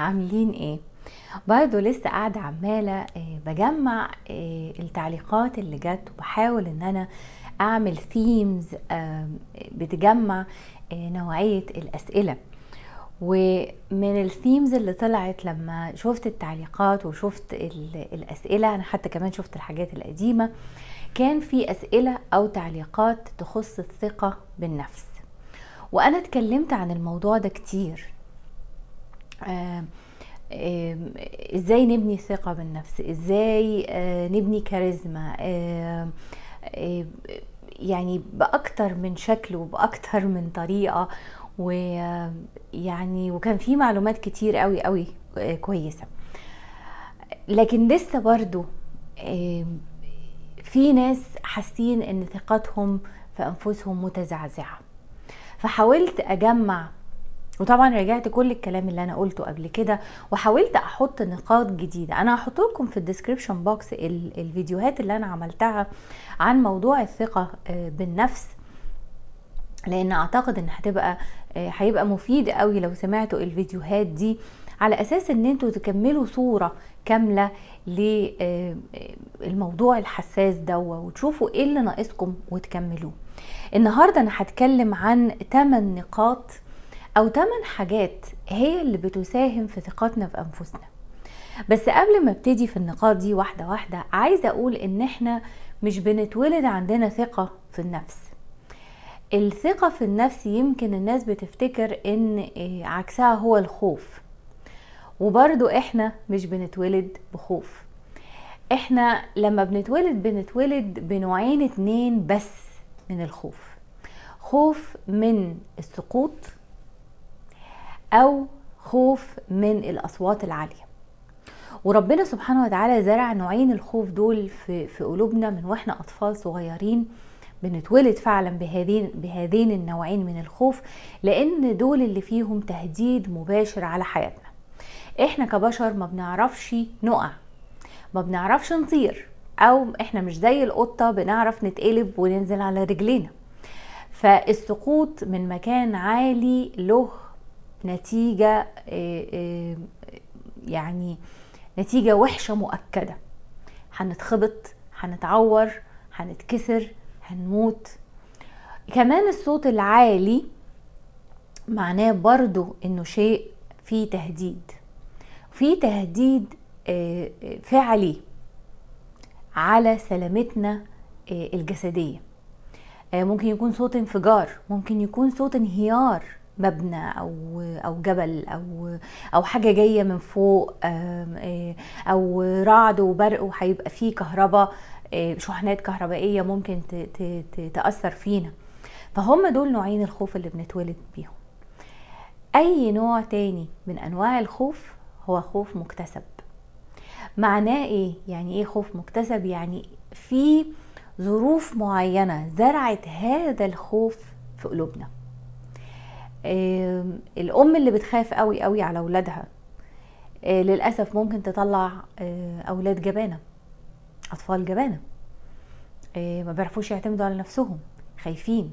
عاملين ايه برضو لسه قاعدة عمالة آه، بجمع آه، التعليقات اللي جت وبحاول ان انا اعمل ثيمز بتجمع آه، نوعية الاسئلة ومن الثيمز اللي طلعت لما شفت التعليقات وشفت ال- الاسئلة انا حتى كمان شفت الحاجات القديمة كان في اسئلة او تعليقات تخص الثقة بالنفس وانا اتكلمت عن الموضوع ده كتير آه، آم، ازاي نبني ثقة بالنفس ازاي آه، نبني كاريزما آه، آه، يعني بأكتر من شكل وبأكتر من طريقة ويعني وكان في معلومات كتير قوي قوي آه، كويسة لكن لسه برضو آم، في ناس حاسين ان ثقتهم في انفسهم متزعزعة فحاولت اجمع وطبعا رجعت كل الكلام اللي انا قلته قبل كده وحاولت احط نقاط جديده انا هحط لكم في الديسكريبشن بوكس الفيديوهات اللي انا عملتها عن موضوع الثقه آه، بالنفس لان اعتقد ان هتبقى آه، هيبقى مفيد قوي لو سمعتوا الفيديوهات دي على اساس ان انتوا تكملوا صوره كامله للموضوع الحساس ده وتشوفوا ايه اللي ناقصكم وتكملوه النهارده انا هتكلم عن 8 نقاط او 8 حاجات هي اللي بتساهم في ثقتنا في انفسنا بس قبل ما ابتدي في النقاط دي واحده واحده عايزه اقول ان احنا مش بنتولد عندنا ثقه في النفس الثقه في النفس يمكن الناس بتفتكر ان إيه، عكسها هو الخوف وبرضو احنا مش بنتولد بخوف احنا لما بنتولد بنتولد بنوعين اتنين بس من الخوف خوف من السقوط او خوف من الاصوات العاليه وربنا سبحانه وتعالى زرع نوعين الخوف دول في في قلوبنا من واحنا اطفال صغيرين بنتولد فعلا بهذين بهذين النوعين من الخوف لان دول اللي فيهم تهديد مباشر على حياتنا احنا كبشر ما بنعرفش نقع ما بنعرفش نطير او احنا مش زي القطه بنعرف نتقلب وننزل على رجلينا فالسقوط من مكان عالي له نتيجة آه، آه، يعني نتيجة وحشة مؤكدة هنتخبط هنتعور هنتكسر هنموت كمان الصوت العالي معناه برضو انه شيء فيه تهديد في تهديد آه، آه، فعلي على سلامتنا آه، الجسديه آه، ممكن يكون صوت انفجار ممكن يكون صوت انهيار مبنى او او جبل او او حاجه جايه من فوق آم، آه، او رعد وبرق وهيبقى فيه كهرباء آه، شحنات كهربائيه ممكن ت- ت- ت- تاثر فينا فهم دول نوعين الخوف اللي بنتولد بيهم اي نوع تاني من انواع الخوف هو خوف مكتسب معناه ايه يعني ايه خوف مكتسب يعني في ظروف معينة زرعت هذا الخوف في قلوبنا آم، الام اللي بتخاف قوي قوي على اولادها آه، للاسف ممكن تطلع آه، اولاد جبانه اطفال جبانه آه، ما بيعرفوش يعتمدوا على نفسهم خايفين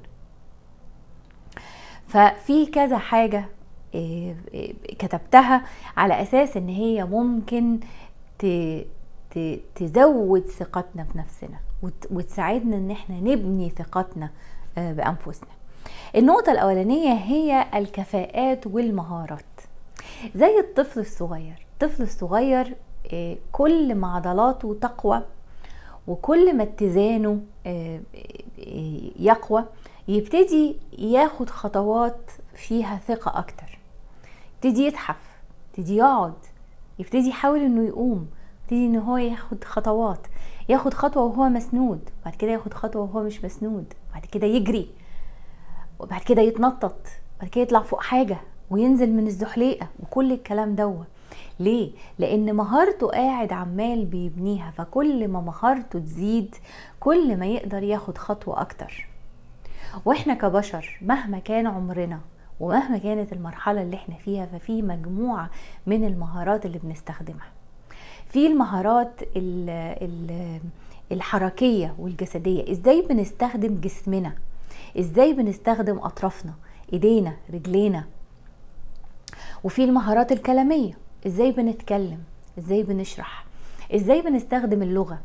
ففي كذا حاجه آه، آه، كتبتها على اساس ان هي ممكن ت- ت- تزود ثقتنا بنفسنا وت- وتساعدنا ان احنا نبني ثقتنا آه، بانفسنا النقطة الأولانية هي الكفاءات والمهارات زي الطفل الصغير الطفل الصغير آه، كل ما عضلاته تقوى وكل ما اتزانه آه، آه، يقوى يبتدي ياخد خطوات فيها ثقة أكتر يبتدي يزحف يبتدي يقعد يبتدي يحاول انه يقوم يبتدي ان هو ياخد خطوات ياخد خطوة وهو مسنود بعد كده ياخد خطوة وهو مش مسنود بعد كده يجري وبعد كده يتنطط بعد كده يطلع فوق حاجة وينزل من الزحليقة وكل الكلام دوت ليه؟ لأن مهارته قاعد عمال بيبنيها فكل ما مهارته تزيد كل ما يقدر ياخد خطوة أكتر واحنا كبشر مهما كان عمرنا ومهما كانت المرحلة اللي احنا فيها ففي مجموعة من المهارات اللي بنستخدمها في المهارات ال ال الحركية والجسدية ازاي بنستخدم جسمنا ازاي بنستخدم اطرافنا ايدينا رجلينا وفي المهارات الكلامية ازاي بنتكلم ازاي بنشرح ازاي بنستخدم اللغه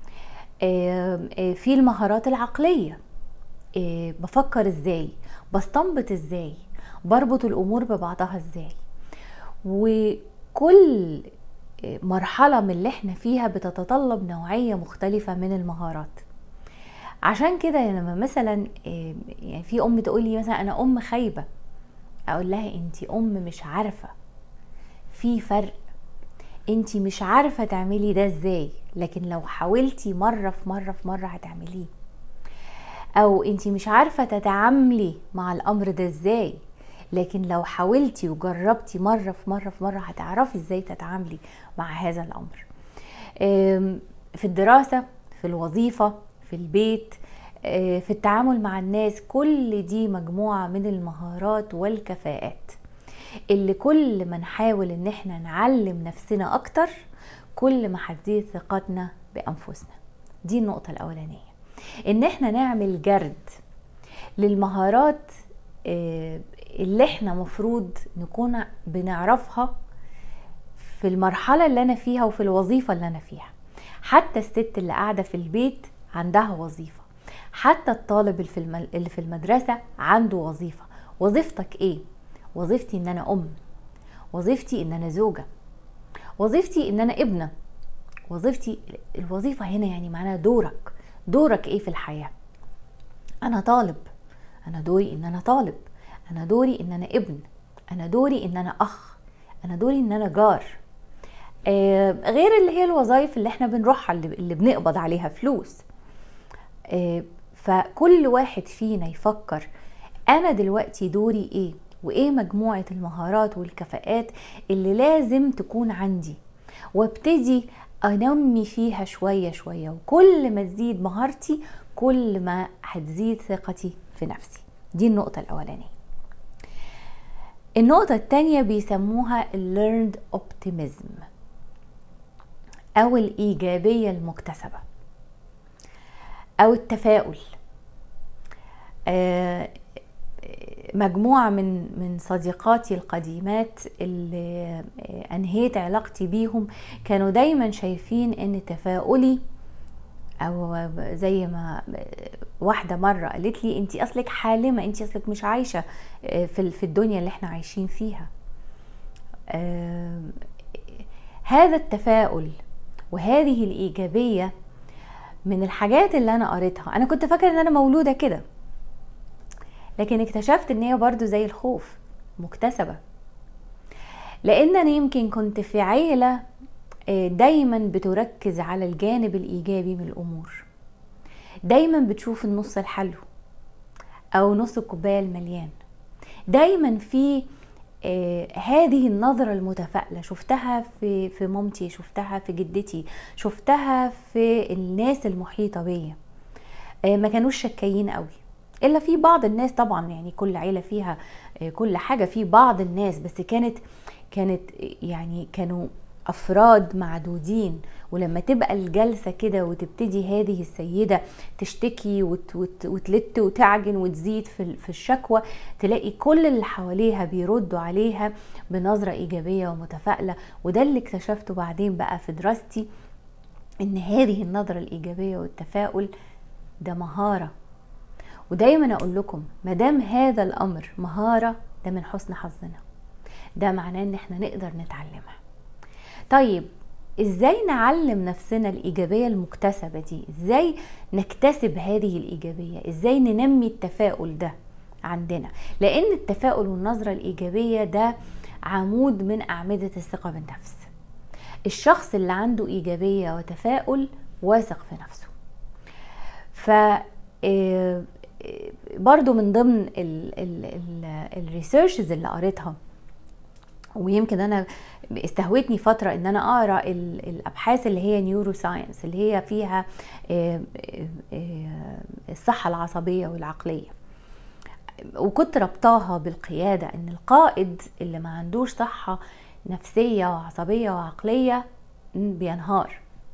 في المهارات العقليه بفكر ازاي بستنبط ازاي بربط الامور ببعضها ازاي وكل مرحله من اللي احنا فيها بتتطلب نوعيه مختلفه من المهارات عشان كده لما مثلا يعني في ام تقول لي مثلا انا ام خايبه اقول لها انت ام مش عارفه في فرق انت مش عارفه تعملي ده ازاي لكن لو حاولتي مره في مره في مره هتعمليه او انت مش عارفه تتعاملي مع الامر ده ازاي لكن لو حاولتي وجربتي مره في مره في مره هتعرفي ازاي تتعاملي مع هذا الامر في الدراسه في الوظيفه في البيت في التعامل مع الناس كل دي مجموعه من المهارات والكفاءات اللي كل ما نحاول ان احنا نعلم نفسنا اكتر كل ما هتزيد ثقتنا بانفسنا دي النقطه الاولانيه ان احنا نعمل جرد للمهارات اللي احنا مفروض نكون بنعرفها في المرحله اللي انا فيها وفي الوظيفه اللي انا فيها حتى الست اللي قاعده في البيت عندها وظيفه حتى الطالب اللي في المدرسه عنده وظيفه وظيفتك ايه وظيفتي ان انا ام وظيفتي ان انا زوجه وظيفتي ان انا ابنه وظيفتي الوظيفه هنا يعني معناها دورك دورك ايه في الحياه انا طالب انا دوري ان انا طالب انا دوري ان انا ابن انا دوري ان انا اخ انا دوري ان انا جار آه غير اللي هي الوظائف اللي احنا بنروحها اللي, اللي بنقبض عليها فلوس آه فكل واحد فينا يفكر انا دلوقتي دوري ايه وايه مجموعه المهارات والكفاءات اللي لازم تكون عندي وابتدي انمي فيها شويه شويه وكل ما تزيد مهارتي كل ما هتزيد ثقتي في نفسي دي النقطه الاولانيه النقطه الثانيه بيسموها learned optimism او الايجابيه المكتسبه او التفاؤل آه مجموعة من من صديقاتي القديمات اللي أنهيت علاقتي بيهم كانوا دايما شايفين إن تفاؤلي أو زي ما واحدة مرة قالت لي أنت أصلك حالمة أنت أصلك مش عايشة في في الدنيا اللي احنا عايشين فيها هذا التفاؤل وهذه الإيجابية من الحاجات اللي أنا قريتها أنا كنت فاكرة إن أنا مولودة كده لكن اكتشفت ان هي برضو زي الخوف مكتسبة لان انا يمكن كنت في عيلة دايما بتركز على الجانب الايجابي من الامور دايما بتشوف النص الحلو او نص الكوباية المليان دايما في هذه النظرة المتفائلة شفتها في في مامتي شفتها في جدتي شفتها في الناس المحيطة بيا ما كانوش شكايين قوي الا في بعض الناس طبعا يعني كل عيله فيها كل حاجه في بعض الناس بس كانت كانت يعني كانوا افراد معدودين ولما تبقى الجلسه كده وتبتدي هذه السيده تشتكي وت وت وتلت وتعجن وتزيد في في الشكوى تلاقي كل اللي حواليها بيردوا عليها بنظره ايجابيه ومتفائله وده اللي اكتشفته بعدين بقى في دراستي ان هذه النظره الايجابيه والتفاؤل ده مهاره ودايما اقول لكم ما دام هذا الامر مهاره ده من حسن حظنا ده معناه ان احنا نقدر نتعلمها طيب ازاي نعلم نفسنا الايجابيه المكتسبه دي ازاي نكتسب هذه الايجابيه ازاي ننمي التفاؤل ده عندنا لان التفاؤل والنظره الايجابيه ده عمود من اعمده الثقه بالنفس الشخص اللي عنده ايجابيه وتفاؤل واثق في نفسه ف برضو من ضمن الريسيرشز اللي قريتها ويمكن انا استهوتني فتره ان انا اقرا الابحاث اللي هي نيورو ساينس اللي هي فيها الصحه العصبيه والعقليه وكنت ربطاها بالقياده ان القائد اللي ما عندوش صحه نفسيه وعصبيه وعقليه بينهار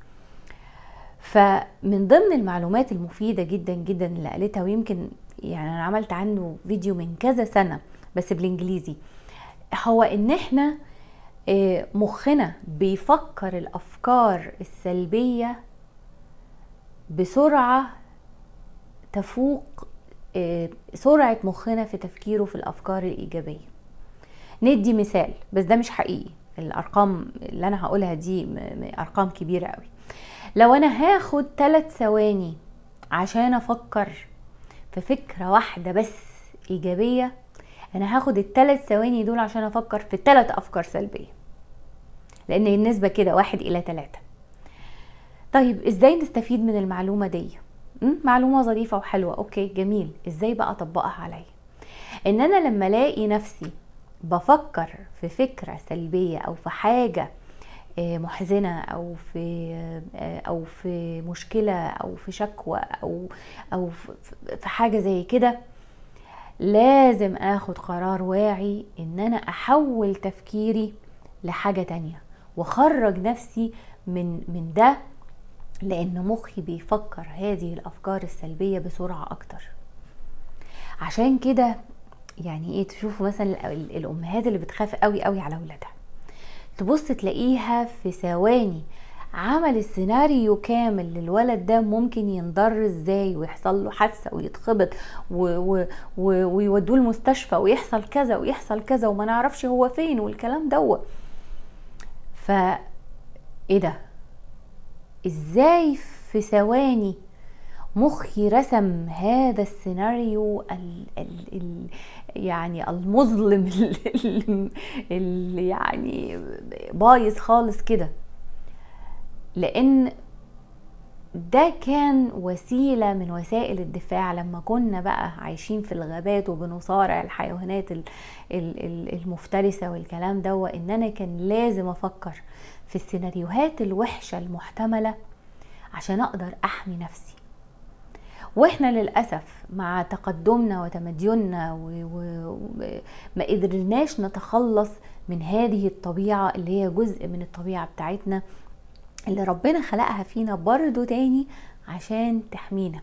فمن ضمن المعلومات المفيده جدا جدا اللي قالتها ويمكن يعني انا عملت عنه فيديو من كذا سنه بس بالانجليزي هو ان احنا آه، مخنا بيفكر الافكار السلبيه بسرعه تفوق آه، سرعه مخنا في تفكيره في الافكار الايجابيه ندي مثال بس ده مش حقيقي الارقام اللي انا هقولها دي ارقام كبيره قوي لو انا هاخد ثلاث ثواني عشان افكر في فكره واحده بس ايجابيه انا هاخد الثلاث ثواني دول عشان افكر في ثلاث افكار سلبيه لان النسبه كده واحد الى ثلاثة طيب ازاي نستفيد من المعلومه دي معلومه ظريفه وحلوه اوكي جميل ازاي بقى اطبقها عليا ان انا لما الاقي نفسي بفكر في فكره سلبيه او في حاجه آه، محزنه او في آه، او في مشكله او في شكوى او او في حاجه زي كده لازم اخد قرار واعي ان انا احول تفكيري لحاجه تانية واخرج نفسي من من ده لان مخي بيفكر هذه الافكار السلبيه بسرعه اكتر عشان كده يعني ايه تشوفوا مثلا الامهات اللي بتخاف قوي قوي على اولادها تبص تلاقيها في ثواني عمل السيناريو كامل للولد ده ممكن ينضر ازاي ويحصل له حادثه ويتخبط ويودوه المستشفى ويحصل كذا ويحصل كذا وما نعرفش هو فين والكلام دوت ف ايه ده ازاي في ثواني مخي رسم هذا السيناريو ال ال ال يعني المظلم اللي يعني بايظ خالص كده لان ده كان وسيلة من وسائل الدفاع لما كنا بقى عايشين في الغابات وبنصارع الحيوانات المفترسة والكلام ده وان انا كان لازم افكر في السيناريوهات الوحشة المحتملة عشان اقدر احمي نفسي واحنا للاسف مع تقدمنا وتمديننا وما قدرناش نتخلص من هذه الطبيعه اللي هي جزء من الطبيعه بتاعتنا اللي ربنا خلقها فينا برضو تاني عشان تحمينا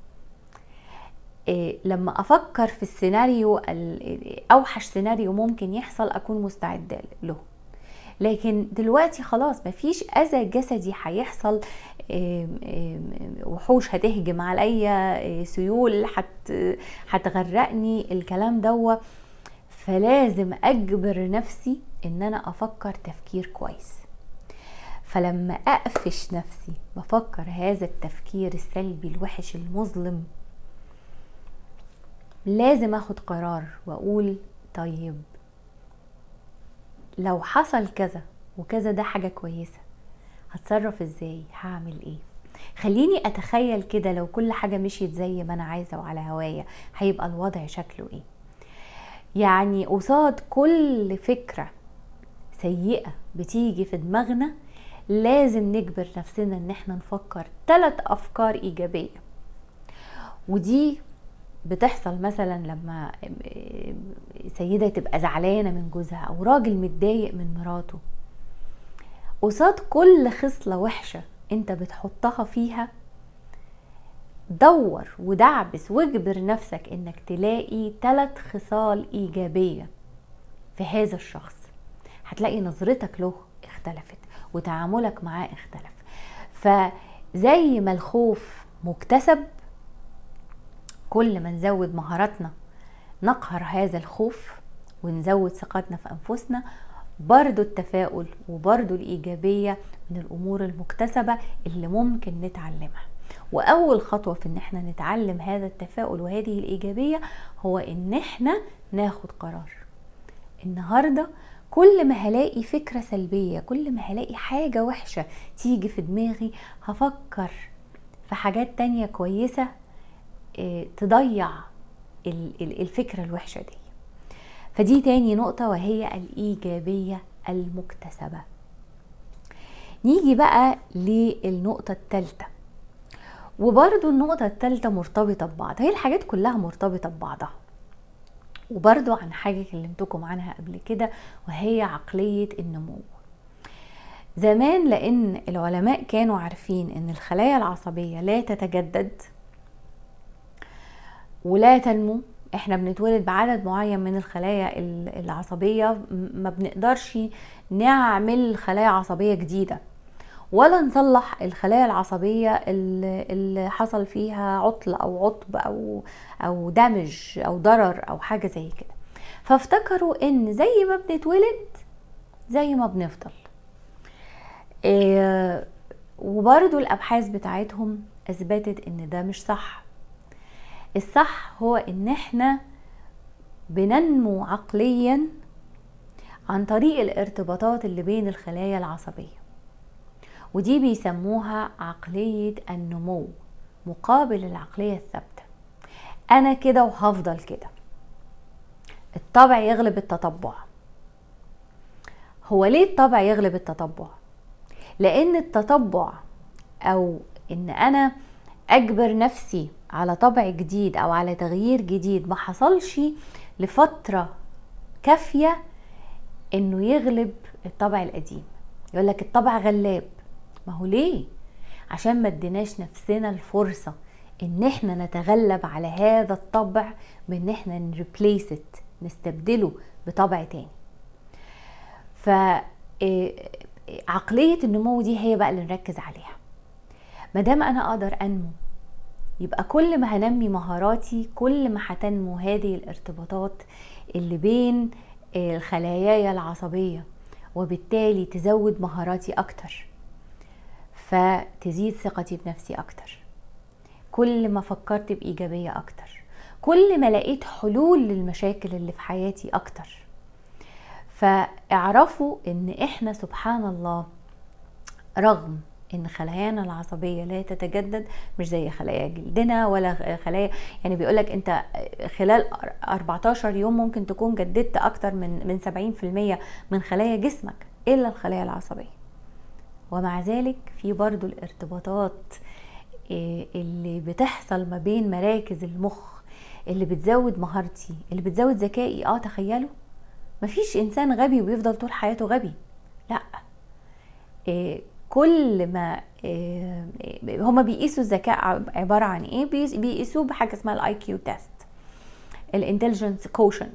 إيه لما افكر في السيناريو اوحش سيناريو ممكن يحصل اكون مستعده له لكن دلوقتي خلاص مفيش اذى جسدي هيحصل وحوش هتهجم عليا سيول هتغرقني الكلام دوا فلازم اجبر نفسي ان انا افكر تفكير كويس فلما اقفش نفسي بفكر هذا التفكير السلبي الوحش المظلم لازم اخد قرار واقول طيب لو حصل كذا وكذا ده حاجه كويسه هتصرف ازاي هعمل ايه خليني اتخيل كده لو كل حاجه مشيت زي ما انا عايزه وعلى هوايا هيبقى الوضع شكله ايه يعني قصاد كل فكره سيئه بتيجي في دماغنا لازم نجبر نفسنا ان احنا نفكر ثلاث افكار ايجابيه ودي بتحصل مثلا لما سيده تبقى زعلانه من جوزها او راجل متضايق من مراته قصاد كل خصله وحشه انت بتحطها فيها دور ودعبس واجبر نفسك انك تلاقي ثلاث خصال ايجابيه في هذا الشخص هتلاقي نظرتك له اختلفت وتعاملك معاه اختلف فزي ما الخوف مكتسب كل ما نزود مهاراتنا نقهر هذا الخوف ونزود ثقتنا في انفسنا برضو التفاؤل وبرضو الإيجابية من الأمور المكتسبة اللي ممكن نتعلمها وأول خطوة في إن احنا نتعلم هذا التفاؤل وهذه الإيجابية هو إن احنا ناخد قرار النهاردة كل ما هلاقي فكرة سلبية كل ما هلاقي حاجة وحشة تيجي في دماغي هفكر في حاجات تانية كويسة اه تضيع الفكرة الوحشة دي فدي تاني نقطة وهي الإيجابية المكتسبة نيجي بقى للنقطة الثالثة وبرضو النقطة الثالثة مرتبطة ببعض هي الحاجات كلها مرتبطة ببعضها وبرضو عن حاجة كلمتكم عنها قبل كده وهي عقلية النمو زمان لأن العلماء كانوا عارفين أن الخلايا العصبية لا تتجدد ولا تنمو احنا بنتولد بعدد معين من الخلايا العصبية ما بنقدرش نعمل خلايا عصبية جديدة ولا نصلح الخلايا العصبية اللي حصل فيها عطل او عطب او او دمج او ضرر او حاجة زي كده فافتكروا ان زي ما بنتولد زي ما بنفضل إيه وبرضو الابحاث بتاعتهم اثبتت ان ده مش صح الصح هو ان احنا بننمو عقليا عن طريق الارتباطات اللي بين الخلايا العصبيه ودي بيسموها عقليه النمو مقابل العقليه الثابته انا كده وهفضل كده الطبع يغلب التطبع هو ليه الطبع يغلب التطبع لان التطبع او ان انا اجبر نفسي على طبع جديد او على تغيير جديد ما حصلش لفتره كافيه انه يغلب الطبع القديم يقول لك الطبع غلاب ما هو ليه عشان ما اديناش نفسنا الفرصه ان احنا نتغلب على هذا الطبع بان احنا نريبليس نستبدله بطبع تاني ف عقليه النمو دي هي بقى اللي نركز عليها ما دام انا اقدر انمو يبقى كل ما هنمي مهاراتي كل ما هتنمو هذه الارتباطات اللي بين الخلاياي العصبيه وبالتالي تزود مهاراتي اكتر فتزيد ثقتي بنفسي اكتر كل ما فكرت بايجابيه اكتر كل ما لقيت حلول للمشاكل اللي في حياتي اكتر فاعرفوا ان احنا سبحان الله رغم ان خلايانا العصبيه لا تتجدد مش زي خلايا جلدنا ولا خلايا يعني بيقولك انت خلال 14 يوم ممكن تكون جددت اكتر من من 70% من خلايا جسمك الا الخلايا العصبيه ومع ذلك في برضو الارتباطات اللي بتحصل ما بين مراكز المخ اللي بتزود مهارتي اللي بتزود ذكائي اه تخيلوا مفيش انسان غبي وبيفضل طول حياته غبي لا إيه كل ما إيه هما بيقيسوا الذكاء عباره عن ايه بيقيسوه بحاجه اسمها الاي كيو تيست الانتليجنس كوشنت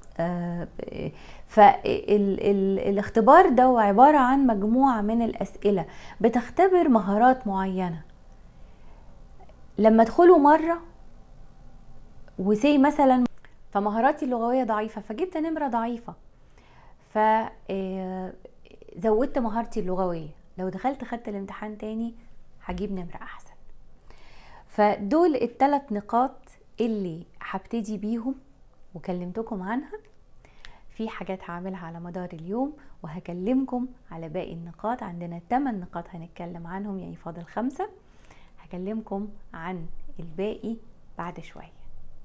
فالاختبار ده عباره عن مجموعه من الاسئله بتختبر مهارات معينه لما ادخلوا مره وسي مثلا فمهاراتي اللغويه ضعيفه فجبت نمره ضعيفه فزودت مهارتي اللغويه لو دخلت خدت الامتحان تاني هجيب نمره احسن فدول الثلاث نقاط اللي هبتدي بيهم وكلمتكم عنها في حاجات هعملها على مدار اليوم وهكلمكم على باقي النقاط عندنا 8 نقاط هنتكلم عنهم يعني فاضل خمسة هكلمكم عن الباقي بعد شويه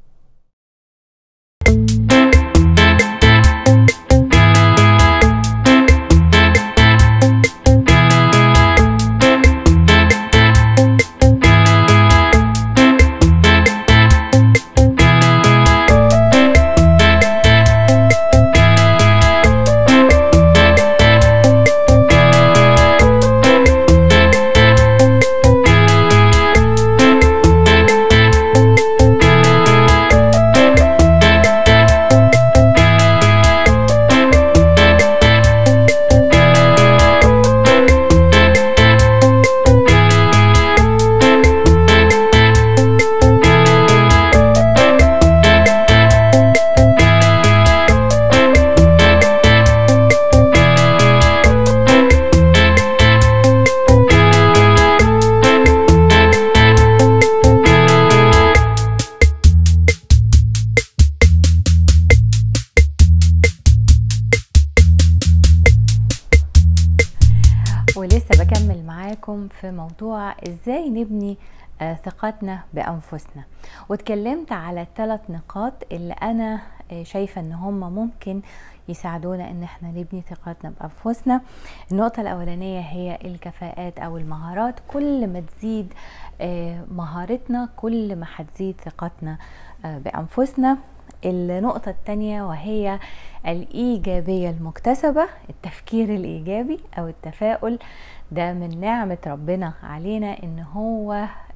ولسه بكمل معاكم في موضوع ازاي نبني ثقتنا بانفسنا واتكلمت على الثلاث نقاط اللي انا شايفه ان هم ممكن يساعدونا ان احنا نبني ثقتنا بانفسنا النقطه الاولانيه هي الكفاءات او المهارات كل ما تزيد مهارتنا كل ما هتزيد ثقتنا بانفسنا النقطة التانية وهي الإيجابية المكتسبة التفكير الإيجابي أو التفاؤل ده من نعمة ربنا علينا إن هو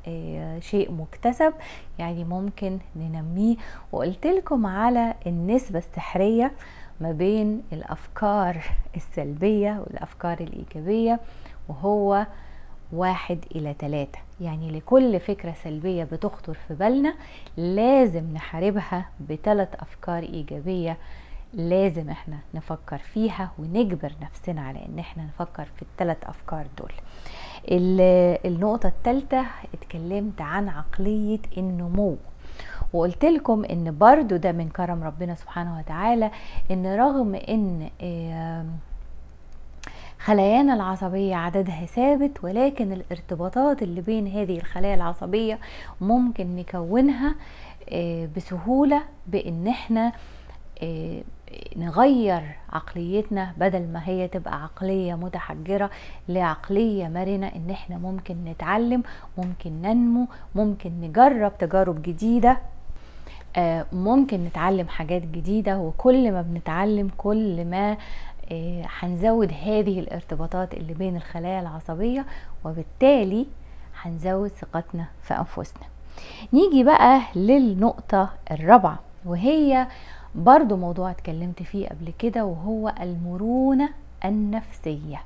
آه، شيء مكتسب يعني ممكن ننميه وقلت لكم على النسبة السحرية ما بين الأفكار السلبية والأفكار الإيجابية وهو واحد إلى ثلاثة يعني لكل فكرة سلبية بتخطر في بالنا لازم نحاربها بثلاث أفكار إيجابية لازم احنا نفكر فيها ونجبر نفسنا على ان احنا نفكر في الثلاث افكار دول النقطة الثالثة اتكلمت عن عقلية النمو وقلت لكم ان برضو ده من كرم ربنا سبحانه وتعالى ان رغم ان خلايانا العصبية عددها ثابت ولكن الارتباطات اللي بين هذه الخلايا العصبية ممكن نكونها آه، بسهولة بان احنا آه، نغير عقليتنا بدل ما هي تبقى عقلية متحجرة لعقلية مرنة ان احنا ممكن نتعلم ممكن ننمو ممكن نجرب تجارب جديدة آه، ممكن نتعلم حاجات جديدة وكل ما بنتعلم كل ما آه، هنزود هذه الارتباطات اللي بين الخلايا العصبية وبالتالي هنزود ثقتنا في أنفسنا نيجي بقى للنقطة الرابعة وهي برضو موضوع اتكلمت فيه قبل كده وهو المرونة النفسية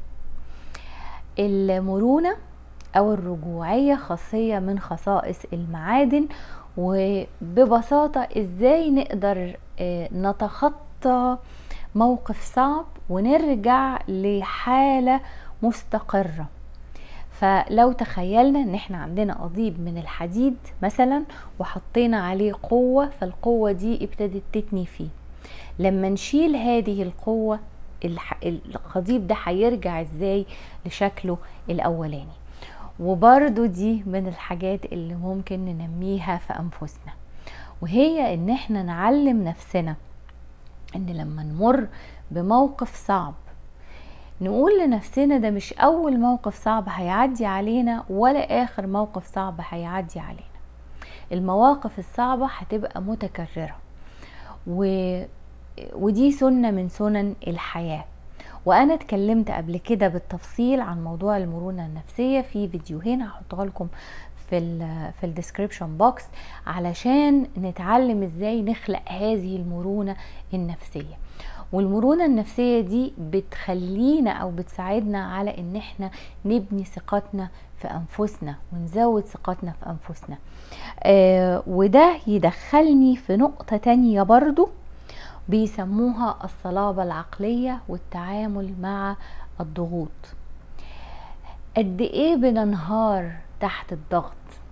المرونة أو الرجوعية خاصية من خصائص المعادن وببساطة ازاي نقدر آه، نتخطى موقف صعب ونرجع لحالة مستقرة فلو تخيلنا ان احنا عندنا قضيب من الحديد مثلا وحطينا عليه قوة فالقوة دي ابتدت تتني فيه لما نشيل هذه القوة القضيب ده هيرجع ازاي لشكله الاولاني وبرضو دي من الحاجات اللي ممكن ننميها في انفسنا وهي ان احنا نعلم نفسنا ان لما نمر بموقف صعب نقول لنفسنا ده مش اول موقف صعب هيعدي علينا ولا اخر موقف صعب هيعدي علينا المواقف الصعبة هتبقى متكررة و... ودي سنة من سنن الحياة وانا اتكلمت قبل كده بالتفصيل عن موضوع المرونه النفسيه في فيديوهين هحطها لكم في ال في الديسكريبشن بوكس علشان نتعلم ازاي نخلق هذه المرونه النفسيه والمرونه النفسيه دي بتخلينا او بتساعدنا على ان احنا نبني ثقتنا في انفسنا ونزود ثقتنا في انفسنا آه وده يدخلني في نقطه تانية برضو بيسموها الصلابه العقليه والتعامل مع الضغوط قد ايه بننهار تحت الضغط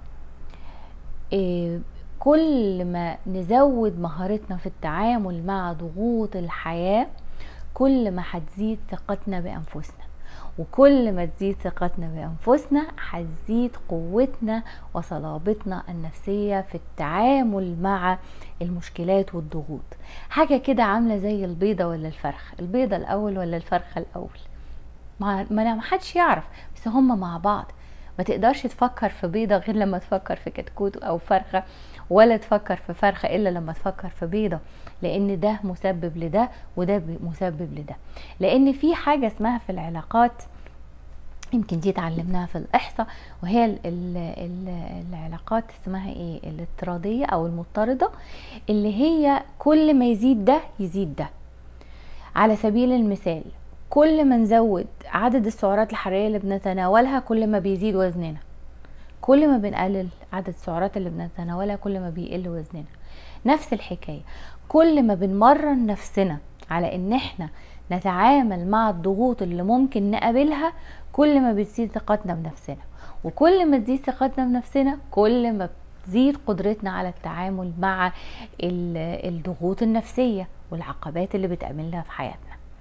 إيه كل ما نزود مهارتنا في التعامل مع ضغوط الحياة كل ما هتزيد ثقتنا بأنفسنا وكل ما تزيد ثقتنا بأنفسنا هتزيد قوتنا وصلابتنا النفسية في التعامل مع المشكلات والضغوط حاجة كده عاملة زي البيضة ولا الفرخة البيضة الأول ولا الفرخة الأول ما ما حدش يعرف بس هما مع بعض ما تقدرش تفكر في بيضة غير لما تفكر في كتكوت أو فرخة ولا تفكر في فرخة إلا لما تفكر في بيضة لأن ده مسبب لده وده مسبب لده لأن في حاجة اسمها في العلاقات يمكن دي اتعلمناها في الإحصاء وهي ال ال ال العلاقات اسمها ايه الاضطرادية أو المضطردة اللي هي كل ما يزيد ده يزيد ده على سبيل المثال كل ما نزود عدد السعرات الحرارية اللي بنتناولها كل ما بيزيد وزننا كل ما بنقلل عدد السعرات اللي بنتناولها كل ما بيقل وزننا نفس الحكاية كل ما بنمرن نفسنا على ان احنا نتعامل مع الضغوط اللي ممكن نقابلها كل ما بتزيد ثقتنا بنفسنا وكل ما تزيد ثقتنا بنفسنا كل ما بتزيد قدرتنا على التعامل مع الضغوط النفسية والعقبات اللي بتقابلنا في حياتنا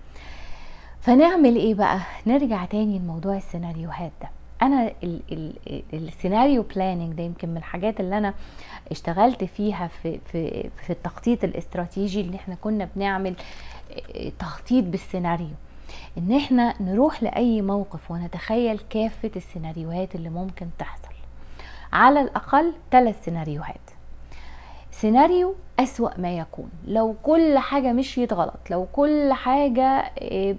فنعمل ايه بقى نرجع تاني لموضوع السيناريوهات ده انا السيناريو بلاننج ده يمكن من الحاجات اللي انا اشتغلت فيها في في في التخطيط الاستراتيجي اللي احنا كنا بنعمل آه، تخطيط بالسيناريو ان احنا نروح لاي موقف ونتخيل كافه السيناريوهات اللي ممكن تحصل على الاقل ثلاث سيناريوهات سيناريو أسوأ ما يكون لو كل حاجة مشيت غلط لو كل حاجة آه،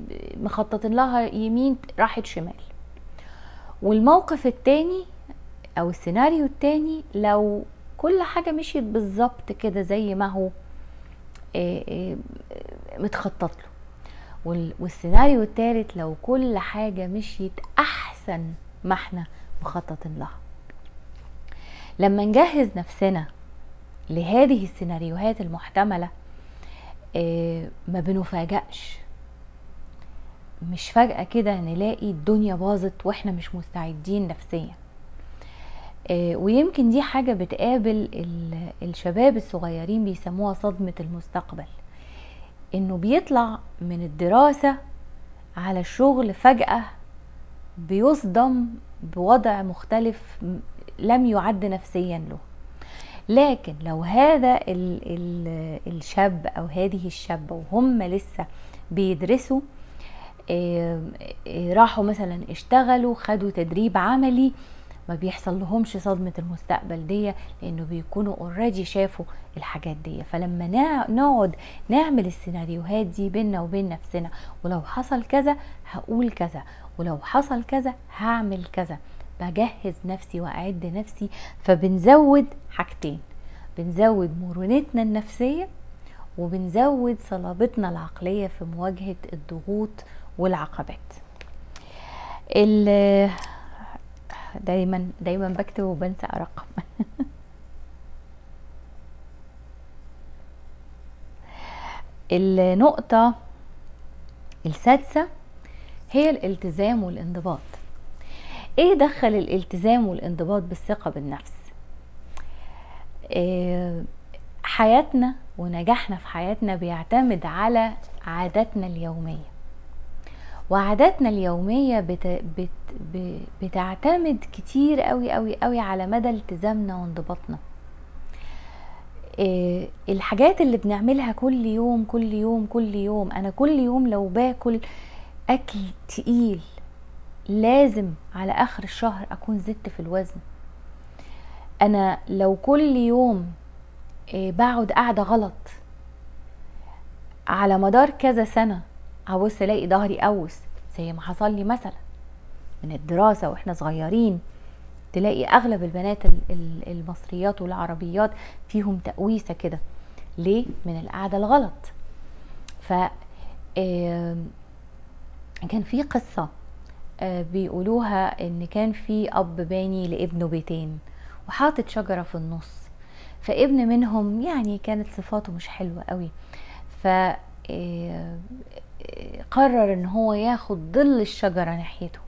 مخططين لها يمين راحت شمال والموقف التاني او السيناريو التاني لو كل حاجة مشيت بالظبط كده زي ما هو آه، آه، متخطط له والسيناريو التالت لو كل حاجة مشيت أحسن ما احنا مخططين لها لما نجهز نفسنا لهذه السيناريوهات المحتملة آه، ما بنفاجأش مش فجأة كده نلاقي الدنيا باظت واحنا مش مستعدين نفسيا آه، ويمكن دي حاجة بتقابل الشباب الصغيرين بيسموها صدمة المستقبل انه بيطلع من الدراسة على الشغل فجأة بيصدم بوضع مختلف لم يعد نفسيا له لكن لو هذا ال ال الشاب او هذه الشابة وهم لسه بيدرسوا راحوا مثلا اشتغلوا خدوا تدريب عملي ما بيحصل لهمش صدمة المستقبل دي لانه بيكونوا اوريدي شافوا الحاجات دي فلما نقعد نعمل السيناريوهات دي بينا وبين نفسنا ولو حصل كذا هقول كذا ولو حصل كذا هعمل كذا بجهز نفسي واعد نفسي فبنزود حاجتين بنزود مرونتنا النفسيه وبنزود صلابتنا العقليه في مواجهه الضغوط والعقبات دايما دايما بكتب وبنسى رقم النقطة السادسة هي الالتزام والانضباط ايه دخل الالتزام والانضباط بالثقة بالنفس إيه حياتنا ونجاحنا في حياتنا بيعتمد على عاداتنا اليوميه وعاداتنا اليومية بت... بت... بتعتمد كتير قوي قوي قوي على مدى التزامنا وانضباطنا إيه الحاجات اللي بنعملها كل يوم كل يوم كل يوم انا كل يوم لو باكل اكل تقيل لازم على اخر الشهر اكون زدت في الوزن انا لو كل يوم إيه بقعد قاعده غلط على مدار كذا سنه هبص الاقي ظهري قوس زي ما حصل لي مثلا من الدراسه واحنا صغيرين تلاقي اغلب البنات المصريات والعربيات فيهم تقويسه كده ليه من القعده الغلط ف كان في قصه آه، بيقولوها ان كان في اب باني لابنه بيتين وحاطط شجره في النص فابن منهم يعني كانت صفاته مش حلوه قوي ف قرر ان هو ياخد ظل الشجرة ناحيته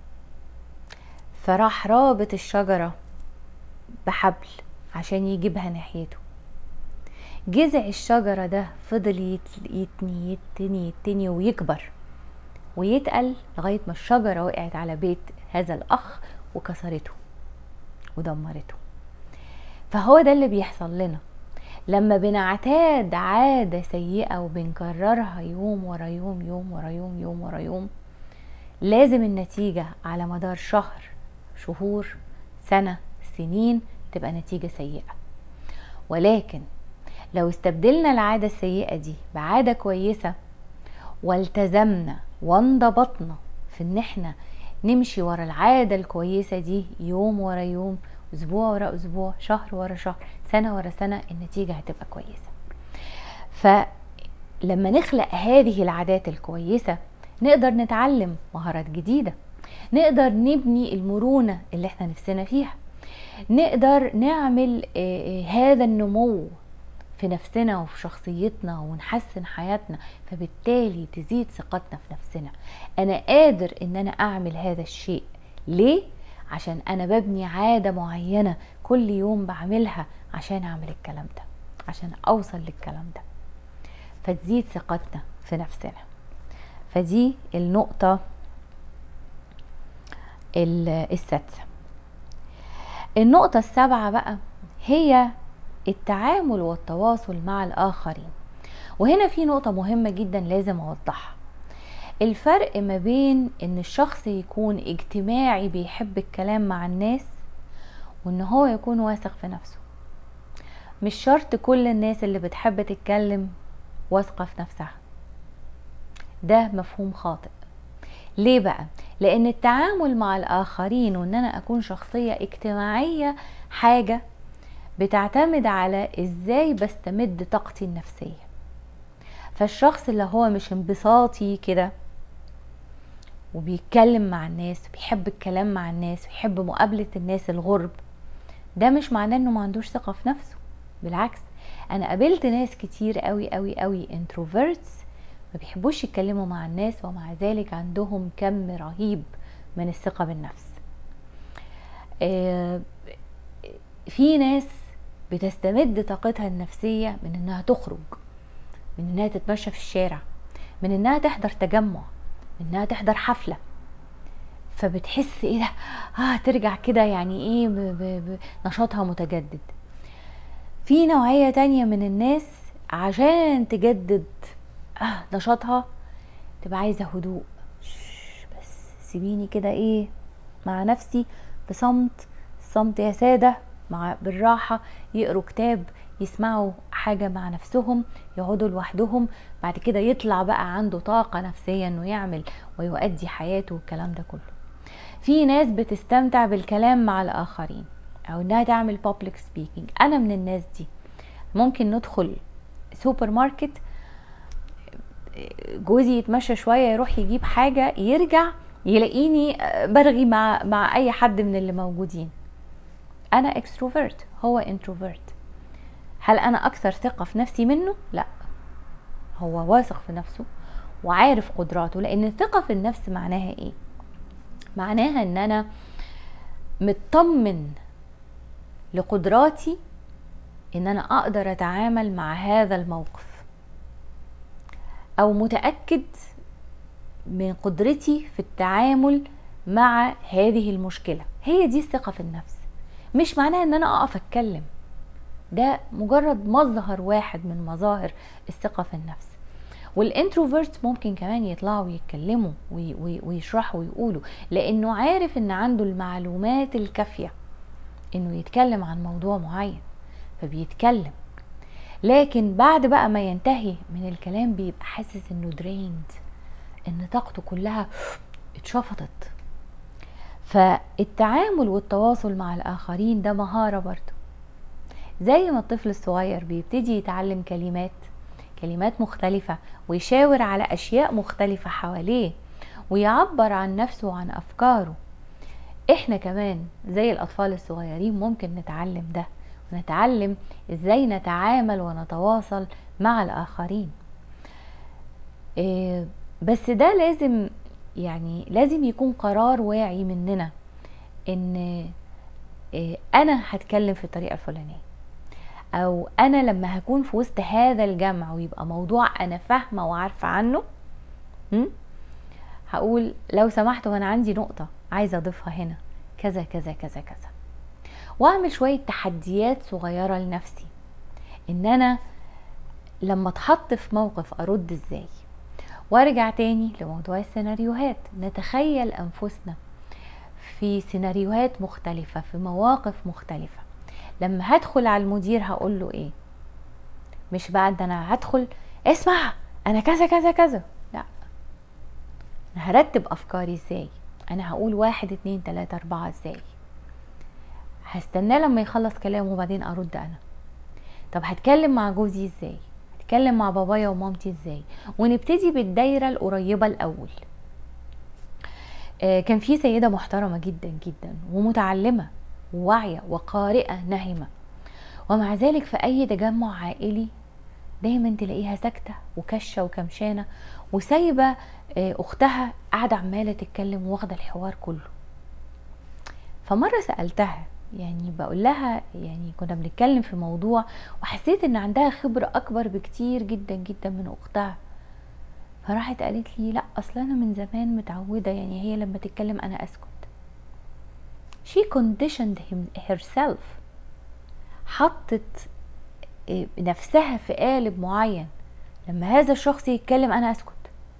فراح رابط الشجرة بحبل عشان يجيبها ناحيته جذع الشجرة ده فضل يتني يتني يتني ويكبر ويتقل لغاية ما الشجرة وقعت على بيت هذا الأخ وكسرته ودمرته فهو ده اللي بيحصل لنا لما بنعتاد عادة سيئة وبنكررها يوم ورا يوم يوم ورا يوم يوم ورا يوم لازم النتيجة على مدار شهر شهور سنة سنين تبقى نتيجة سيئة ولكن لو استبدلنا العادة السيئة دي بعادة كويسة والتزمنا وانضبطنا في ان احنا نمشي ورا العادة الكويسة دي يوم ورا يوم اسبوع ورا اسبوع شهر ورا شهر سنة ورا سنة النتيجة هتبقى كويسة فلما نخلق هذه العادات الكويسة نقدر نتعلم مهارات جديدة نقدر نبني المرونة اللي احنا نفسنا فيها نقدر نعمل آه، آه، هذا النمو في نفسنا وفي شخصيتنا ونحسن حياتنا فبالتالي تزيد ثقتنا في نفسنا انا قادر ان انا اعمل هذا الشيء ليه عشان انا ببني عادة معينة كل يوم بعملها عشان اعمل الكلام ده عشان اوصل للكلام ده فتزيد ثقتنا في نفسنا فدي النقطة السادسة النقطة السابعة بقى هي التعامل والتواصل مع الآخرين وهنا في نقطة مهمة جدا لازم أوضحها الفرق ما بين ان الشخص يكون اجتماعي بيحب الكلام مع الناس وان هو يكون واثق في نفسه مش شرط كل الناس اللي بتحب تتكلم واثقة في نفسها ده مفهوم خاطئ ليه بقى لان التعامل مع الاخرين وان انا اكون شخصيه اجتماعيه حاجه بتعتمد على ازاي بستمد طاقتي النفسيه فالشخص اللي هو مش انبساطي كده وبيتكلم مع الناس وبيحب الكلام مع الناس ويحب مقابلة الناس الغرب ده مش معناه انه ما عندوش ثقة في نفسه بالعكس انا قابلت ناس كتير قوي قوي قوي انتروفيرتس ما بيحبوش يتكلموا مع الناس ومع ذلك عندهم كم رهيب من الثقة بالنفس آه، في ناس بتستمد طاقتها النفسية من انها تخرج من انها تتمشى في الشارع من انها تحضر تجمع من انها تحضر حفلة فبتحس ايه ده اه ترجع كده يعني ايه بنشاطها متجدد في نوعية تانية من الناس عشان تجدد آه نشاطها تبقى عايزة هدوء بس سيبيني كده ايه مع نفسي بصمت الصمت يا سادة مع بالراحة يقروا كتاب يسمعوا حاجة مع نفسهم يقعدوا لوحدهم بعد كده يطلع بقى عنده طاقة نفسية انه يعمل ويؤدي حياته والكلام ده كله في ناس بتستمتع بالكلام مع الآخرين أو إنها تعمل public speaking أنا من الناس دي ممكن ندخل سوبر ماركت جوزي يتمشى شويه يروح يجيب حاجه يرجع يلاقيني برغي مع مع اي حد من اللي موجودين انا اكستروفرت هو انتروفرت هل انا اكثر ثقه في نفسي منه لا هو واثق في نفسه وعارف قدراته لان الثقه في النفس معناها ايه معناها ان انا مطمن لقدراتي ان انا اقدر اتعامل مع هذا الموقف او متاكد من قدرتي في التعامل مع هذه المشكله هي دي الثقه في النفس مش معناها ان انا اقف اتكلم ده مجرد مظهر واحد من مظاهر الثقه في النفس والانتروفيرت ممكن كمان يطلعوا ويتكلموا ويشرحوا ويقولوا لانه عارف ان عنده المعلومات الكافيه انه يتكلم عن موضوع معين فبيتكلم لكن بعد بقى ما ينتهي من الكلام بيبقى حاسس انه دريند ان طاقته كلها اتشفطت فالتعامل والتواصل مع الاخرين ده مهاره برضه زي ما الطفل الصغير بيبتدي يتعلم كلمات كلمات مختلفة ويشاور على أشياء مختلفة حواليه ويعبر عن نفسه وعن أفكاره إحنا كمان زي الأطفال الصغيرين ممكن نتعلم ده ونتعلم ازاي نتعامل ونتواصل مع الاخرين إيه بس ده لازم يعني لازم يكون قرار واعي مننا ان إيه انا هتكلم في الطريقه الفلانيه او انا لما هكون في وسط هذا الجمع ويبقى موضوع انا فاهمه وعارفه عنه هقول لو سمحتوا انا عندي نقطه عايزه اضيفها هنا كذا كذا كذا كذا واعمل شويه تحديات صغيره لنفسي ان انا لما اتحط في موقف ارد ازاي وارجع تاني لموضوع السيناريوهات نتخيل انفسنا في سيناريوهات مختلفة في مواقف مختلفة لما هدخل على المدير هقول له ايه مش بعد انا هدخل اسمع انا كذا كذا كذا لا انا هرتب افكاري ازاي انا هقول واحد اتنين تلاتة اربعة ازاي هستناه لما يخلص كلامه وبعدين ارد انا طب هتكلم مع جوزي ازاي هتكلم مع بابايا ومامتي ازاي ونبتدي بالدايره القريبه الاول آه كان في سيده محترمه جدا جدا ومتعلمه وواعيه وقارئه نهمه ومع ذلك في اي تجمع عائلي دايما تلاقيها ساكته وكشه وكمشانه وسايبه آه اختها قاعده عماله تتكلم واخده الحوار كله فمره سالتها يعني بقول لها يعني كنا بنتكلم في موضوع وحسيت ان عندها خبرة اكبر بكتير جدا جدا من اختها فراحت قالت لي لا اصل انا من زمان متعودة يعني هي لما تتكلم انا اسكت she conditioned him herself حطت آه، نفسها في قالب معين لما هذا الشخص يتكلم انا اسكت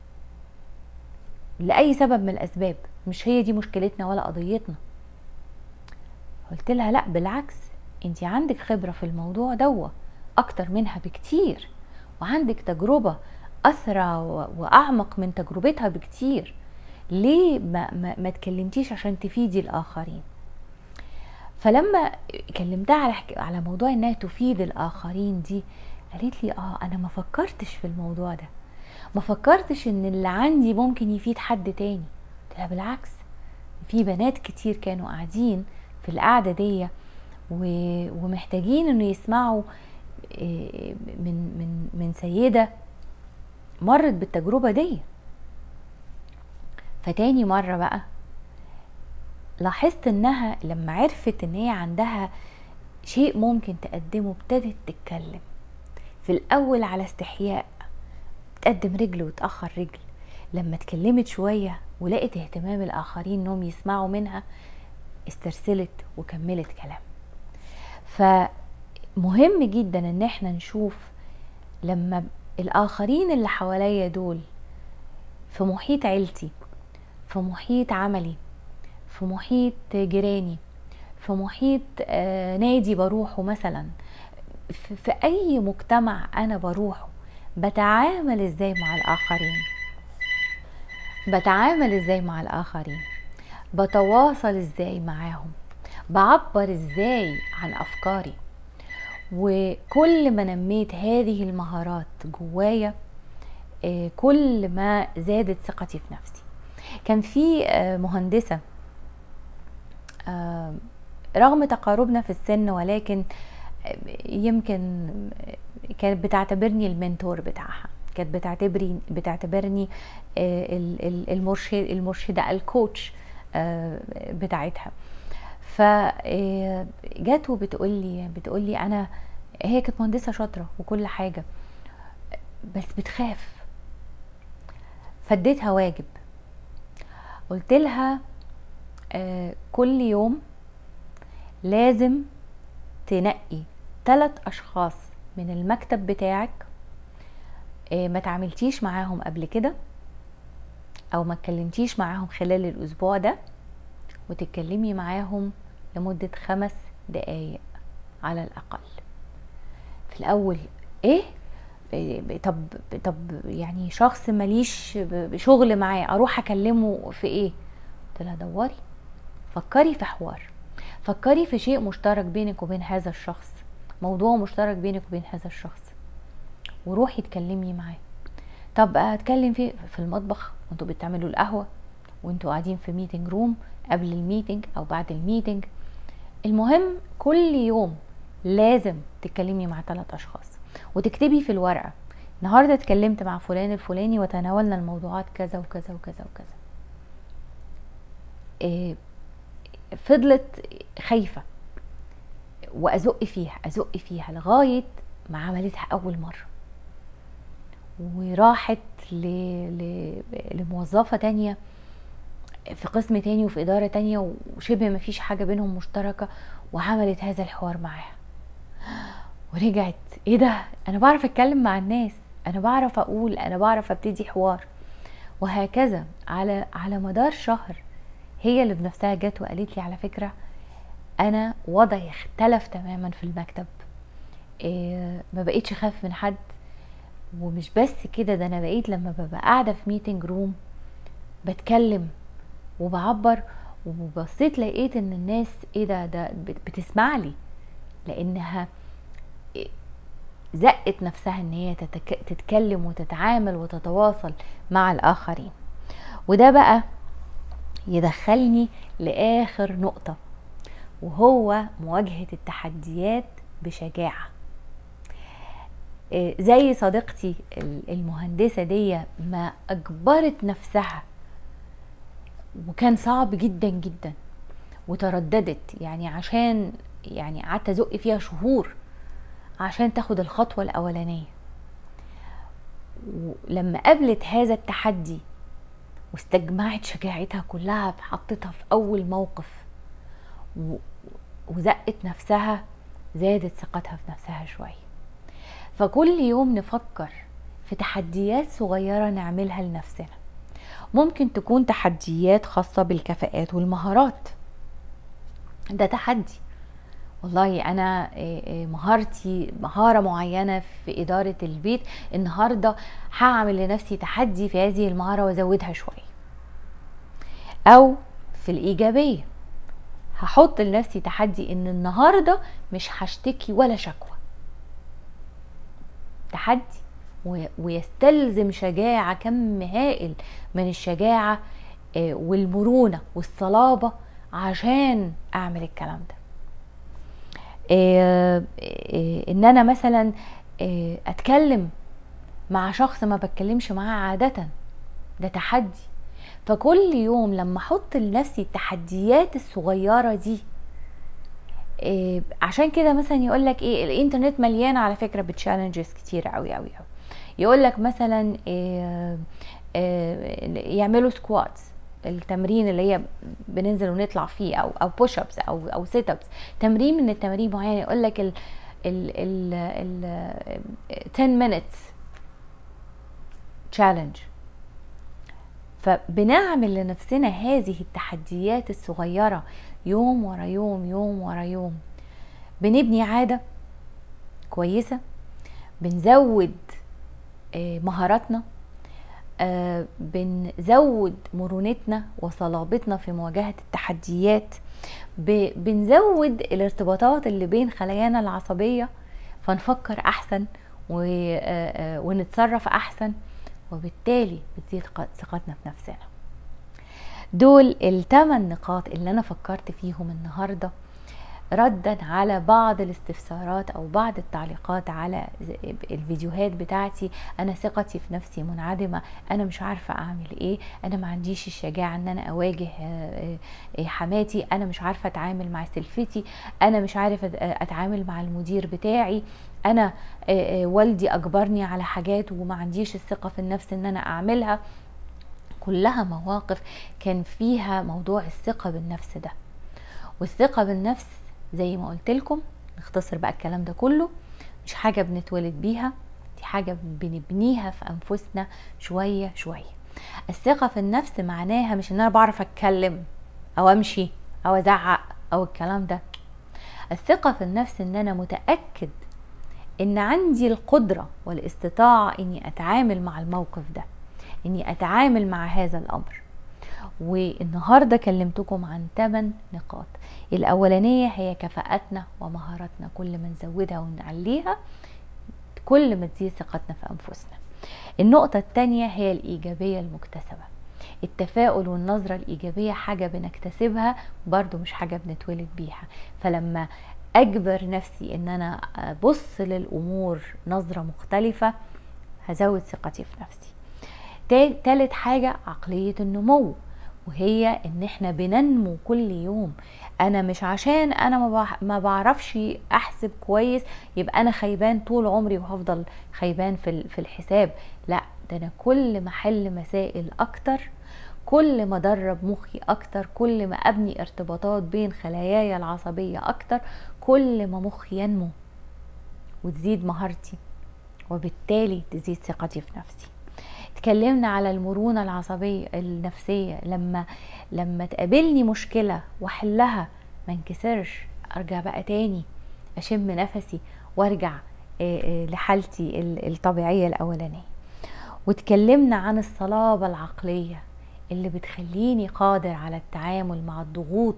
لاي سبب من الاسباب مش هي دي مشكلتنا ولا قضيتنا قلت لها لا بالعكس انت عندك خبرة في الموضوع دوا اكتر منها بكتير وعندك تجربة اثرى واعمق من تجربتها بكتير ليه ما, ما, ما تكلمتيش عشان تفيدي الاخرين فلما كلمتها على حك... على موضوع انها تفيد الاخرين دي قالت لي اه انا ما فكرتش في الموضوع ده ما فكرتش ان اللي عندي ممكن يفيد حد تاني قلت لها بالعكس في بنات كتير كانوا قاعدين في القعده دي و... ومحتاجين انه يسمعوا آه، من من من سيده مرت بالتجربه دي فتاني مره بقى لاحظت انها لما عرفت ان هي عندها شيء ممكن تقدمه ابتدت تتكلم في الاول على استحياء تقدم رجل وتاخر رجل لما اتكلمت شويه ولقت اهتمام الاخرين انهم يسمعوا منها استرسلت وكملت كلام فمهم جدا ان احنا نشوف لما الاخرين اللي حواليا دول في محيط عيلتي في محيط عملي في محيط جيراني في محيط آه، نادي بروحه مثلا في اي مجتمع انا بروحه بتعامل ازاي مع الاخرين بتعامل ازاي مع الاخرين بتواصل ازاي معاهم بعبر ازاي عن افكاري وكل ما نميت هذه المهارات جوايا آه، كل ما زادت ثقتي في نفسي كان في آه، مهندسه رغم تقاربنا في السن ولكن يمكن كانت بتعتبرني المنتور بتاعها كانت بتعتبري بتعتبرني آه، المرشد المرشده الكوتش آه، بتاعتها فجت آه، وبتقول لي بتقول لي انا هي كانت مهندسه شاطره وكل حاجه بس بتخاف فديتها واجب قلت لها كل يوم لازم تنقي ثلاث اشخاص من المكتب بتاعك آه، ما تعاملتيش معاهم قبل كده او ما اتكلمتيش معاهم خلال الاسبوع ده وتتكلمي معاهم لمدة خمس دقايق على الاقل في الاول ايه طب طب يعني شخص ماليش شغل معاه اروح اكلمه في ايه قلت لها دوري فكري في حوار فكري في شيء مشترك بينك وبين هذا الشخص موضوع مشترك بينك وبين هذا الشخص وروحي اتكلمي معاه طب اتكلم في في المطبخ وانتوا بتعملوا القهوه وانتوا قاعدين في ميتنج روم قبل الميتنج او بعد الميتنج المهم كل يوم لازم تتكلمي مع ثلاث اشخاص وتكتبي في الورقه النهارده اتكلمت مع فلان الفلاني وتناولنا الموضوعات كذا وكذا وكذا وكذا إيه فضلت خايفه وازق فيها ازق فيها لغايه ما عملتها اول مره وراحت ل... ل... لموظفه تانية في قسم تاني وفي اداره تانية وشبه ما فيش حاجه بينهم مشتركه وعملت هذا الحوار معاها ورجعت ايه ده انا بعرف اتكلم مع الناس انا بعرف اقول انا بعرف ابتدي حوار وهكذا على على مدار شهر هي اللي بنفسها جت وقالت لي على فكره انا وضعي اختلف تماما في المكتب إيه ما بقيتش خاف من حد ومش بس كده ده انا بقيت لما ببقى قاعده في ميتنج روم بتكلم وبعبر وبصيت لقيت ان الناس ايه ده ده بتسمع لي لانها زقت نفسها ان هي تتكلم وتتعامل وتتواصل مع الاخرين وده بقى يدخلني لاخر نقطه وهو مواجهة التحديات بشجاعة آه، زي صديقتي المهندسة دي ما أجبرت نفسها وكان صعب جدا جدا وترددت يعني عشان يعني قعدت ازق فيها شهور عشان تاخد الخطوة الأولانية ولما قابلت هذا التحدي واستجمعت شجاعتها كلها حطيتها في أول موقف وزقت نفسها زادت ثقتها في نفسها شوية فكل يوم نفكر في تحديات صغيرة نعملها لنفسنا ممكن تكون تحديات خاصة بالكفاءات والمهارات ده تحدي والله انا آه، آه، مهارتي مهارة معينة في ادارة البيت النهاردة هعمل لنفسي تحدي في هذه المهارة وازودها شوية او في الايجابيه هحط لنفسي تحدي ان النهارده مش هشتكي ولا شكوى تحدي ويستلزم شجاعه كم هائل من الشجاعه آه، والمرونه والصلابه عشان اعمل الكلام ده آه، آه، ان انا مثلا اتكلم مع شخص ما بتكلمش معاه عاده ده تحدي فكل يوم لما احط لنفسي التحديات الصغيره دي إيه عشان كده مثلا يقول لك ايه الانترنت مليان على فكره بتشالنجز كتير قوي قوي قوي يقول لك مثلا إيه إيه يعملوا سكواتس التمرين اللي هي بننزل ونطلع فيه او او بوش ابس او او سيت ابس تمرين من التمارين معين يقول لك ال ال ال ال 10 minutes challenge فبنعمل لنفسنا هذه التحديات الصغيرة يوم ورا يوم يوم ورا يوم بنبني عادة كويسة بنزود آه، مهاراتنا آه، بنزود مرونتنا وصلابتنا في مواجهة التحديات بنزود الارتباطات اللي بين خلايانا العصبية فنفكر أحسن آه، ونتصرف أحسن وبالتالي بتزيد ثقتنا في نفسنا دول الثمان نقاط اللي انا فكرت فيهم النهارده ردا على بعض الاستفسارات او بعض التعليقات على الفيديوهات بتاعتي انا ثقتي في نفسي منعدمه انا مش عارفه اعمل ايه انا ما عنديش الشجاعه ان انا اواجه آه، آه، حماتي انا مش عارفه اتعامل مع سلفتي انا مش عارفه اتعامل مع المدير بتاعي انا آه، والدي اجبرني على حاجات وما عنديش الثقه في النفس ان انا اعملها كلها مواقف كان فيها موضوع الثقه بالنفس ده والثقه بالنفس زي ما قلت لكم نختصر بقى الكلام ده كله مش حاجة بنتولد بيها دي حاجة بنبنيها في أنفسنا شوية شوية الثقة في النفس معناها مش ان انا بعرف اتكلم او امشي او ازعق او الكلام ده الثقة في النفس ان انا متأكد ان عندي القدرة والاستطاعة اني اتعامل مع الموقف ده اني اتعامل مع هذا الامر والنهارده كلمتكم عن 8 نقاط الاولانيه هي كفاءتنا ومهاراتنا كل ما نزودها ونعليها كل ما تزيد ثقتنا في انفسنا النقطه الثانيه هي الايجابيه المكتسبه التفاؤل والنظرة الإيجابية حاجة بنكتسبها برضو مش حاجة بنتولد بيها فلما أجبر نفسي إن أنا أبص للأمور نظرة مختلفة هزود ثقتي في نفسي تالت حاجة عقلية النمو وهي ان احنا بننمو كل يوم انا مش عشان انا ما بعرفش احسب كويس يبقى انا خيبان طول عمري وهفضل خيبان في في الحساب لا ده انا كل ما احل مسائل اكتر كل ما ادرب مخي اكتر كل ما ابني ارتباطات بين خلاياي العصبيه اكتر كل ما مخي ينمو وتزيد مهارتي وبالتالي تزيد ثقتي في نفسي اتكلمنا على المرونة العصبية النفسية لما لما تقابلني مشكلة واحلها ما انكسرش ارجع بقى تاني اشم نفسي وارجع لحالتي الطبيعية الاولانية واتكلمنا عن الصلابة العقلية اللي بتخليني قادر على التعامل مع الضغوط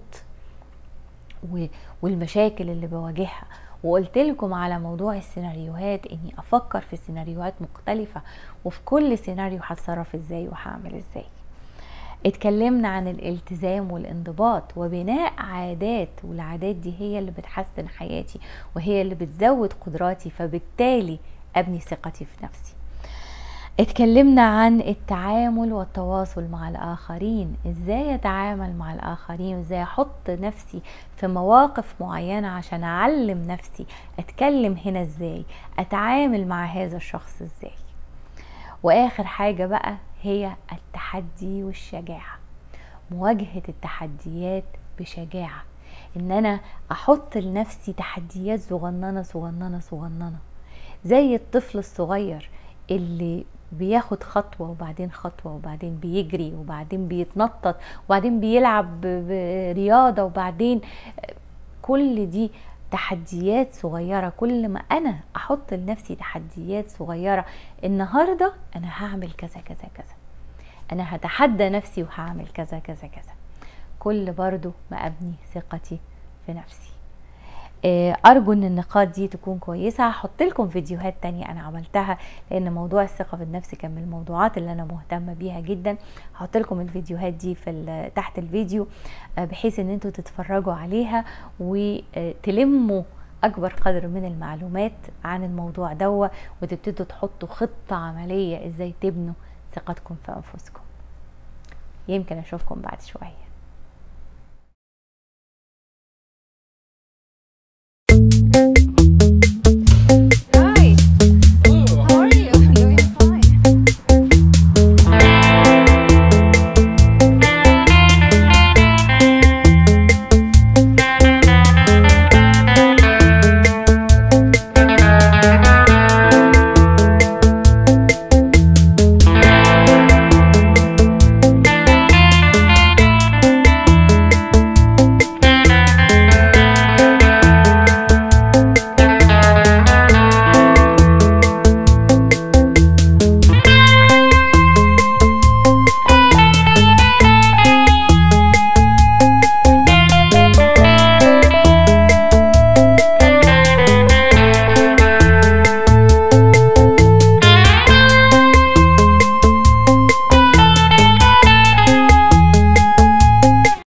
والمشاكل اللي بواجهها وقلت لكم على موضوع السيناريوهات اني افكر في سيناريوهات مختلفة وفي كل سيناريو هتصرف ازاي وهعمل ازاي اتكلمنا عن الالتزام والانضباط وبناء عادات والعادات دي هي اللي بتحسن حياتي وهي اللي بتزود قدراتي فبالتالي ابني ثقتي في نفسي اتكلمنا عن التعامل والتواصل مع الاخرين ازاي اتعامل مع الاخرين وازاي احط نفسي في مواقف معينه عشان اعلم نفسي اتكلم هنا ازاي اتعامل مع هذا الشخص ازاي واخر حاجه بقى هي التحدي والشجاعه مواجهه التحديات بشجاعه ان انا احط لنفسي تحديات صغننه صغننه صغننه زي الطفل الصغير اللي بياخد خطوة وبعدين خطوة وبعدين بيجري وبعدين بيتنطط وبعدين بيلعب برياضة وبعدين كل دي تحديات صغيرة كل ما أنا أحط لنفسي تحديات صغيرة النهاردة أنا هعمل كذا كذا كذا أنا هتحدى نفسي وهعمل كذا كذا كذا كل برضو ما ابني ثقتي في نفسي آه، ارجو ان النقاط دي تكون كويسه هحط لكم فيديوهات تانية انا عملتها لان موضوع الثقه في النفس كان من الموضوعات اللي انا مهتمه بيها جدا هحط لكم الفيديوهات دي في تحت الفيديو آه، بحيث ان انتوا تتفرجوا عليها وتلموا اكبر قدر من المعلومات عن الموضوع دوا وتبتدوا تحطوا خطه عمليه ازاي تبنوا ثقتكم في انفسكم يمكن اشوفكم بعد شويه